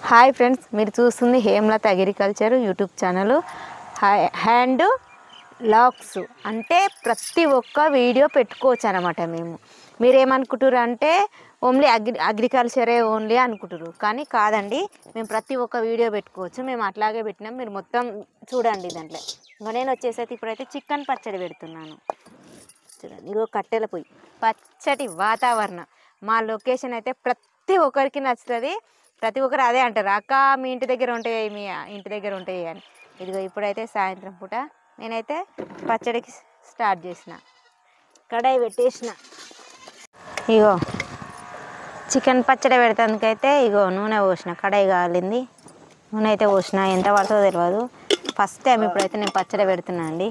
Hi friends మీరు చూస్తుంది Hemalatha agriculture YouTube channel hi hand locks అంటే ప్రతి ఒక్క వీడియో పెట్టుకోవచ్చు అనమాట మేము మీరేమనుకుంటారు అంటే ఓన్లీ అగ్రి అగ్రికల్చరే ఓన్లీ అనుకుంటారు కానీ కాదండి మేము ప్రతి ఒక్క వీడియో పెట్టుకోవచ్చు మేము అట్లాగే పెట్టినాం మీరు మొత్తం చూడండి దాంట్లో ఇంకా నేను వచ్చేసరికి ఇప్పుడైతే చికెన్ పచ్చడి పెడుతున్నాను చూడండి ఇగో కట్టెల పొయ్యి పచ్చటి వాతావరణం మా లొకేషన్ అయితే ప్రతి ఒక్కరికి నచ్చుతుంది ప్రతి ఒక్కరు అదే అంటారు అక్క మీ ఇంటి దగ్గర ఉంటాయి మీ ఇంటి దగ్గర ఉంటాయి అని ఇదిగో ఇప్పుడైతే సాయంత్రం పూట నేనైతే పచ్చడికి స్టార్ట్ చేసిన కడాయి పెట్టేసిన ఇగో చికెన్ పచ్చడి పెడతానికైతే ఇగో నూనె పోసిన కడాయి కాలింది నూనె అయితే పోసిన ఎంత పడుతుందో తెలియదు ఫస్ట్ టైం ఇప్పుడైతే నేను పచ్చడి పెడుతున్నా అండి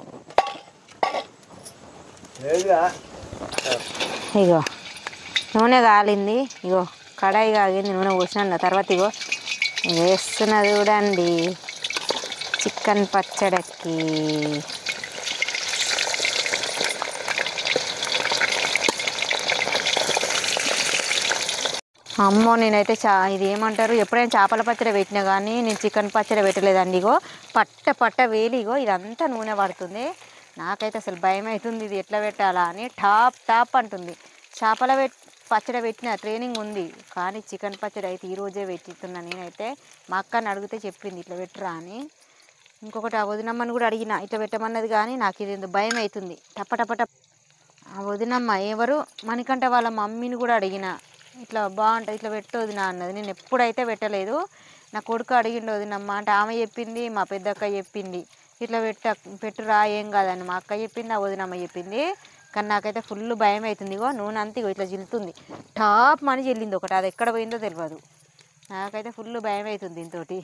ఇగో నూనె కాలింది ఇగో కడాయి కాగింది నూనె పోసిన తర్వాత ఇగో వేస్తున్న చూడండి చికెన్ పచ్చడికి అమ్మో నేనైతే చా ఇది ఏమంటారు ఎప్పుడైనా చేపల పచ్చడి పెట్టినా కానీ నేను చికెన్ పచ్చడి పెట్టలేదండి ఇగో పట్ట పట్ట వేలి ఇగో ఇదంతా నూనె పడుతుంది నాకైతే అసలు భయం అవుతుంది ఇది ఎట్లా పెట్టాలా అని టాప్ టాప్ అంటుంది చేపల పెట్ పచ్చడి పెట్టిన ట్రైనింగ్ ఉంది కానీ చికెన్ పచ్చడి అయితే ఈరోజే పెట్టిస్తున్నా నేనైతే మా అక్కని అడిగితే చెప్పింది ఇట్లా పెట్టరా అని ఇంకొకటి ఆ వదినమ్మని కూడా అడిగిన ఇట్లా పెట్టమన్నది కానీ నాకు ఇది ఏందో భయం అవుతుంది టప టప టప్ ఆ వదినమ్మ ఎవరు మణికంఠ వాళ్ళ మమ్మీని కూడా అడిగిన ఇట్లా బాగుంటుంది ఇట్లా పెట్టు వదిన అన్నది నేను ఎప్పుడైతే పెట్టలేదు నా కొడుకు అడిగిండు వదినమ్మ అంటే ఆమె చెప్పింది మా పెద్దక్క చెప్పింది ఇట్లా పెట్ట పెట్టురా ఏం కాదని మా అక్క చెప్పింది ఆ వదినమ్మ చెప్పింది కానీ నాకైతే ఫుల్ భయం అవుతుంది ఇగో నూనె అంతా ఇగో ఇట్లా జిల్లుతుంది టాప్ మని చెల్లింది ఒకటి అది ఎక్కడ పోయిందో తెలియదు నాకైతే ఫుల్ భయం అవుతుంది దీంతోటి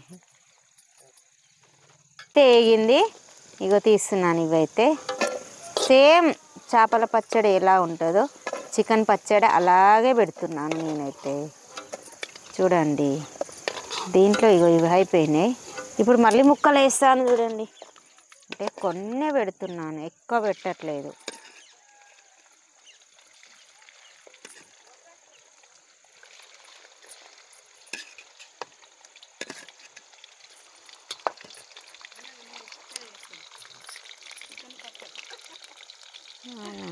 తేగింది ఇగో తీస్తున్నాను ఇవైతే సేమ్ చేపల పచ్చడి ఎలా ఉంటుందో చికెన్ పచ్చడి అలాగే పెడుతున్నాను నేనైతే చూడండి దీంట్లో ఇగో ఇవి అయిపోయినాయి ఇప్పుడు మళ్ళీ ముక్కలు వేస్తాను చూడండి అంటే కొన్నే పెడుతున్నాను ఎక్కువ పెట్టట్లేదు అవునా?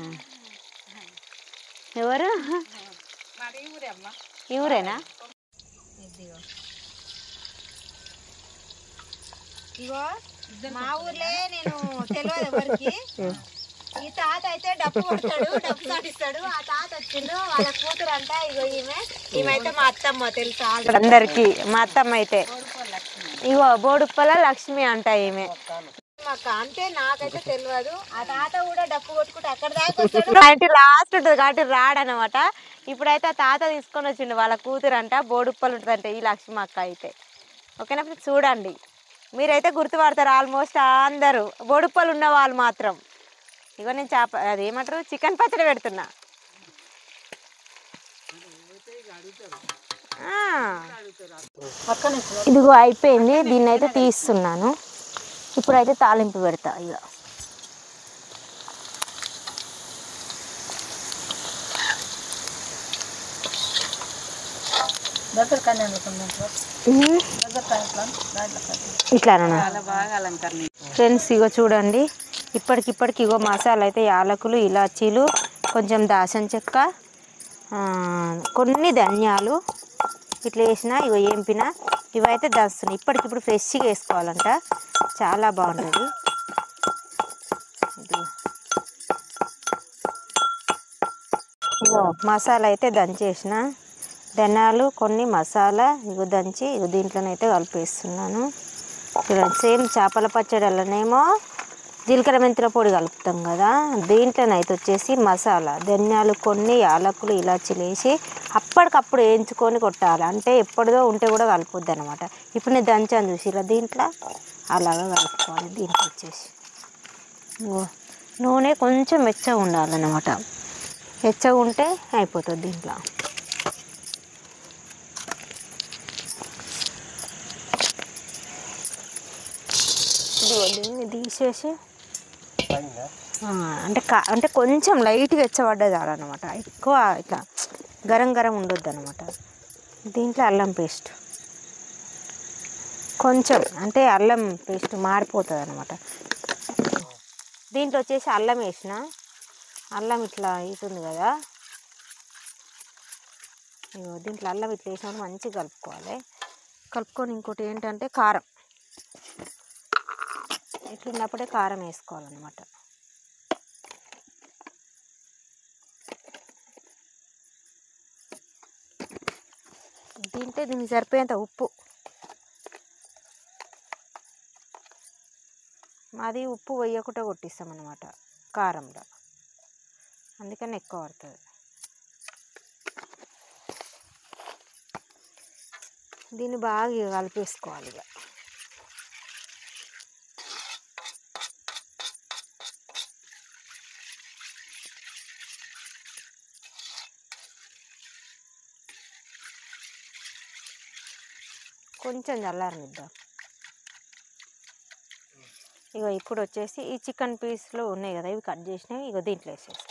ఎవరు ఈ ఊరేనా ఇగో మా ఊర్లే నేను తెలియదు ఎవరికి ఈ తాత అయితే డప్పు కొడతాడు డప్పు సాటిస్తాడు ఆ తాత వచ్చిండు వాళ్ళ కూతురు అంట ఇగో ఈమె ఈమె అయితే మా అత్తమ్మ తెలుసా అందరికి మా అత్తమ్మ అయితే ఇగో బోడుప్పల లక్ష్మి అంట ఈమె మాకు అంటే నాకైతే తెలియదు ఆ తాత కూడా డప్పు కొట్టుకుంటూ అక్కడ దాకా వస్తాడు అంటే లాస్ట్ ఉంటుంది కాబట్టి రాడనమాట ఇప్పుడైతే ఆ తాత తీసుకొని వచ్చిండు వాళ్ళ కూతురు అంట బోడుప్పలు ఉంటుందంట ఈ లక్ష్మి అక్క అయితే ఓకేనా ఫ్రెండ్స్ చూడండి మీరైతే గుర్తుపడతారు ఆల్మోస్ట్ అందరూ బోడుప్పలు ఉన్న వాళ్ళు మాత్రం ఇగో నేను చేప అది ఏమంటారు చికెన్ పచ్చడి పెడుతున్నా ఆ. ఇదిగో అయిపోయింది దీన్ని అయితే తీస్తున్నాను ఇప్పుడైతే తాలింపు పెడతా ఇక ఉమ్. ఇట్లానా ఫ్రెండ్స్ ఇగో చూడండి ఇప్పటికిప్పటికి ఇగో మసాలా అయితే యాలకులు ఇలాచీలు కొంచెం దాసం చెక్క ఆ, కొన్ని ధనియాలు ఇట్లా వేసిన ఇగో ఏంపిన ఇవైతే దంస్తున్నాయి ఇప్పటికిప్పుడు ఫ్రెష్గా వేసుకోవాలంట చాలా బాగుంటుంది ఇదిగో. ఇగో మసాలా అయితే దంచేసిన ధనియాలు కొన్ని మసాలా ఇగో దంచి ఇగో దీంట్లోనైతే కలిపేస్తున్నాను చూడండి సేమ్ చేపల పచ్చడిలోనేమో జీలకర్ర మెంతుల పొడి కలుపుతాం కదా దీంట్లోనైతే వచ్చేసి మసాలా ధనియాలు కొన్ని యాలకులు ఇలాచీలు వేసి అప్పటికప్పుడు వేయించుకొని కొట్టాలి అంటే ఎప్పటిదో ఉంటే కూడా కలపొద్దు అనమాట ఇప్పుడు నేను దంచాను చూసి ఇలా దీంట్లో అలాగా కలుపుకోవాలి దీంట్లో వచ్చేసి ఇగో నూనె కొంచెం మెచ్చగా ఉండాలన్నమాట మెచ్చగా ఉంటే అయిపోతుంది దీంట్లో ఇదిగో దీన్ని తీసేసి ఆ, అంటే కా- అంటే కొంచెం లైట్గా ఎచ్చబడ్డది అనమాట ఎక్కువ ఇట్లా గరం గరం ఉండొద్దు అనమాట దీంట్లో అల్లం పేస్ట్ కొంచెం అంటే అల్లం పేస్ట్ మారిపోతుంది అనమాట దీంట్లో వచ్చేసి అల్లం వేసిన అల్లం ఇట్లా అవుతుంది కదా ఇగో దీంట్లో అల్లం ఇట్లా వేసినప్పుడు మంచిగా కలుపుకోవాలి కలుపుకొని ఇంకోటి ఏంటంటే కారం ఇట్లున్నప్పుడే కారం వేసుకోవాలన్నమాట దీంట్లో దీనికి సరిపోయేంత ఉప్పు మాది ఉప్పు వేయకుండా కొట్టిస్తాం అనమాట కారంలో అందుకని ఎక్కువ పడుతుంది దీన్ని బాగా ఇక కలిపేసుకోవాలి ఇక కొంచెం చల్లారనిద్దాం ఇగో ఇప్పుడు వచ్చేసి ఈ చికెన్ పీస్లు ఉన్నాయి కదా ఇవి కట్ చేసినవి ఇగో దీంట్లో వేసేస్తాం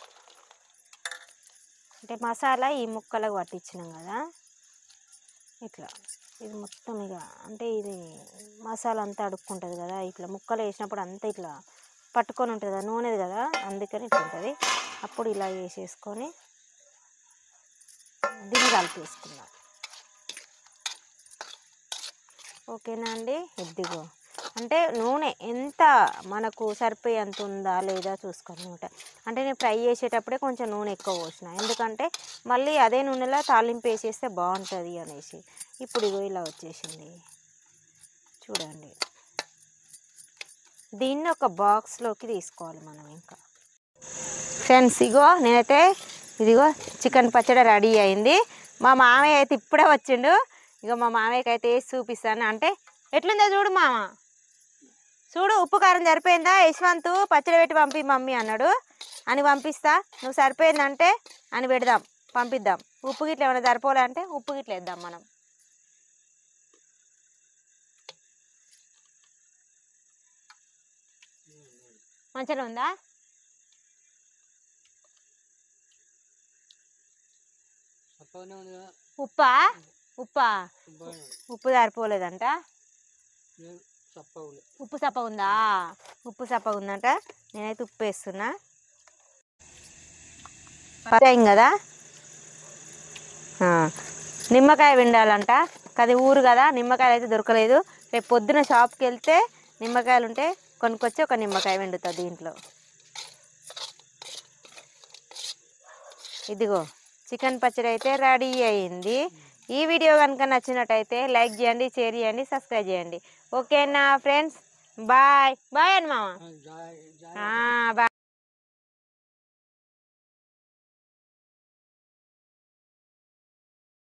అంటే మసాలా ఈ ముక్కలకు పట్టించినాం కదా ఇట్లా ఇది మొత్తం ఇక అంటే ఇది మసాలా అంతా అడుక్కుంటుంది కదా ఇట్లా ముక్కలు వేసినప్పుడు అంతా ఇట్లా పట్టుకొని ఉంటుంది కదా నూనెది కదా అందుకని ఇట్లా ఉంటుంది అప్పుడు ఇలా వేసేసుకొని దీన్ని కలిపేసుకుందాం ఓకేనా అండి ఇదిగో అంటే నూనె ఎంత మనకు సరిపోయేంత ఉందా లేదా చూసుకొని నూనె అంటే నేను ఫ్రై చేసేటప్పుడే కొంచెం నూనె ఎక్కువ పోసిన ఎందుకంటే మళ్ళీ అదే నూనెలో తాలింపు వేసేస్తే బాగుంటుంది అనేసి ఇప్పుడు ఇగో ఇలా వచ్చేసింది చూడండి దీన్ని ఒక బాక్స్లోకి తీసుకోవాలి మనం ఇంకా ఫ్రెండ్స్ ఇగో నేనైతే ఇదిగో చికెన్ పచ్చడి రెడీ అయింది మా మామయ్య అయితే ఇప్పుడే వచ్చిండు ఇగో మా మామయ్యకి అయితే వేసి చూపిస్తాను అంటే ఎట్లుందో చూడు మామ చూడు ఉప్పు కారం సరిపోయిందా యశ్వంత్ పచ్చడి పెట్టి పంపి మమ్మీ అన్నాడు అని పంపిస్తా నువ్వు సరిపోయిందంటే అని పెడదాం పంపిద్దాం ఉప్పు గిట్ల ఏమైనా సరిపోలే అంటే ఉప్పు గిట్ల వేద్దాం మనం మంచిగా ఉందా చప్పగానే ఉంది కదా ఉప్పా ఉప్పా చప్పగానే ఉంది. ఉప్పు సరిపోలేదంట ఏం చప్పగులే ఉప్పు సప్ప ఉందా ఉప్పు సప్ప ఉందంట నేనైతే ఉప్పు వేస్తున్నా అయింది కదా ఆ, నిమ్మకాయ విండాలంట అది ఊరు కదా నిమ్మకాయలు అయితే దొరకలేదు రేపు పొద్దున షాప్కి వెళ్తే నిమ్మకాయలు ఉంటే కొనుక్కొచ్చి ఒక నిమ్మకాయ వండుతుంది దీంట్లో ఇదిగో చికెన్ పచ్చడి అయితే రెడీ అయింది ఈ వీడియో కనుక నచ్చినట్టయితే లైక్ చేయండి షేర్ చేయండి సబ్స్క్రైబ్ చేయండి ఓకేనా ఫ్రెండ్స్ బాయ్ బాయ్ అని మామ జాయ్ జాయ్ ఆ,